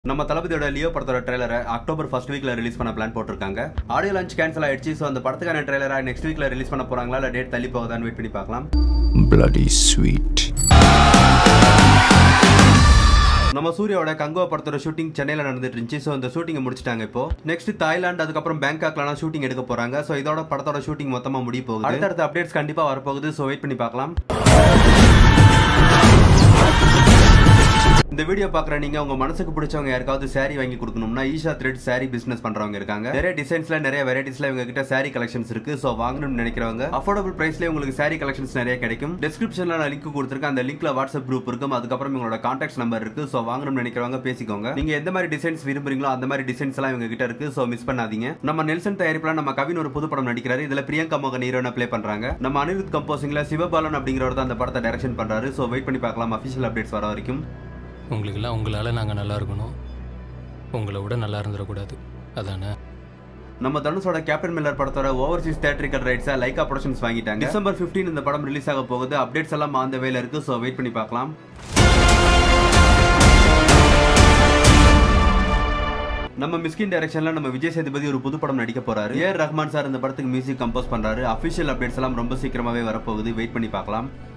நம்ம தளபதியோட லியோ படத்தோட ட்ரெய்லரை அக்டோபர் ஃபர்ஸ்ட் வீக்ல ரிலீஸ் பண்ண பிளான் போட்டிருக்காங்க ஆடியோ லான்ச் கேன்சல் ஆயிடுச்சு ஸோ அந்த படத்துக்கான ட்ரெய்லரா நெக்ஸ்ட் வீக்ல ரிலீஸ் பண்ண போறாங்களா இல்ல டேட் தள்ளி போகுதான்னு வெயிட் பண்ணி பார்க்கலாம் bloody sweet. நம்ம சூர்யாவோட கங்குவா படத்தோட ஷூட்டிங் சென்னையில நடந்துட்டு இருந்துச்சு ஸோ இந்த ஷூட்டிங்கை முடிச்சிட்டாங்க இப்போ நெக்ஸ்ட் தாய்லாந்து அதுக்கப்புறம் பேங்காக்லாம் ஷூட்டிங் எடுக்க போறாங்க ஸோ இதோட படத்தோட ஷூட்டிங் மொத்தமா முடிய போகுது அடுத்தடுத்த அப்டேட்ஸ் கண்டிப்பா வரப்போகுது ஸோ வெயிட் பண்ணி பார்க்கலாம் இந்த வீடியோ பாக்குற நீங்க உங்க மனசுக்கு பிடிச்சவங்க யாருக்காவது saree வாங்கி கொடுக்கணும்னா ஈஷா த்ரெட் saree பிசினஸ் பண்றவங்க இருக்காங்க நிறைய டிசைன்ஸ்ல நிறைய வெரைட்டிஸ்ல இவங்க கிட்ட saree கலெக்ஷன்ஸ் இருக்கு சோ வாங்கணும்னு நினைக்கிறவங்க அஃபோர்டபுள் பிரைஸ்ல உங்களுக்கு saree கலெக்ஷன்ஸ் நிறைய கிடைக்கும் டிஸ்கிரிப்ஷன்ல நான் லிங்க் கொடுத்துருக்கேன் அந்த லிங்க்ல வாட்ஸ்அப் குரூப் இருக்கும் அதுக்கப்புறம் உங்களோட கான்டாக்ட் நம்பர் இருக்கு சோ வாங்கணும்னு நினைக்கிறவங்க பேசிக்கோங்க நீங்க எந்த மாதிரி டிசைன்ஸ் விரும்புறீங்களோ அந்த மாதிரி டிசைன்ஸ் எல்லாம் இவங்க கிட்ட இருக்கு சோ மிஸ் பண்ணாதீங்க நம்ம நெல்சன் தயாரிப்புல நம்ம கவின் ஒரு புது படம் நடிக்கிறாரு இதுல பிரியங்கா மோகன் ஹீரோனை ப்ளே பண்றாங்க நம்ம அனிருத் கம்போசிங்ல சிவபாலன் அப்படிங்கிறவர் தான் அந்த படத்தை டைரக்ஷன் பண்றாரு சோ வெயிட் பண்ணி பார்க்கலாம் அபிஷியல் அப்டேட்ஸ் வர வரைக்கும் உங்களுக்கெல்லாம் உங்களால் நாங்கள் நல்லா இருக்கணும் உங்களை விட நல்லா இருந்துடக்கூடாது அதானே நம்ம தனுஷோட கேப்டன் மில்லர் படத்தோட ஓவர்சீஸ் தேட்டரிக்கல் ரைட்ஸை லைகா ப்ரொடக்ஷன்ஸ் வாங்கிட்டாங்க டிசம்பர் 15 இந்த படம் ரிலீஸ் ஆக போகுது அப்டேட்ஸ் எல்லாம் அந்த வேல இருக்கு ஸோ வெயிட் பண்ணி பார்க்கலாம் நம்ம மிஸ்கின் டைரக்ஷன்ல நம்ம விஜய் சேதுபதி ஒரு புது படம் நடிக்க போறாரு ஏர் ரஹ்மான் சார் இந்த படத்துக்கு மியூசிக் கம்போஸ் பண்றாரு அபிஷியல் அப்டேட்ஸ் எல்லாம் ரொம்ப சீக்கிரமாவே வரப்போகுது வெயிட் பண்ணி பார்க்கலாம்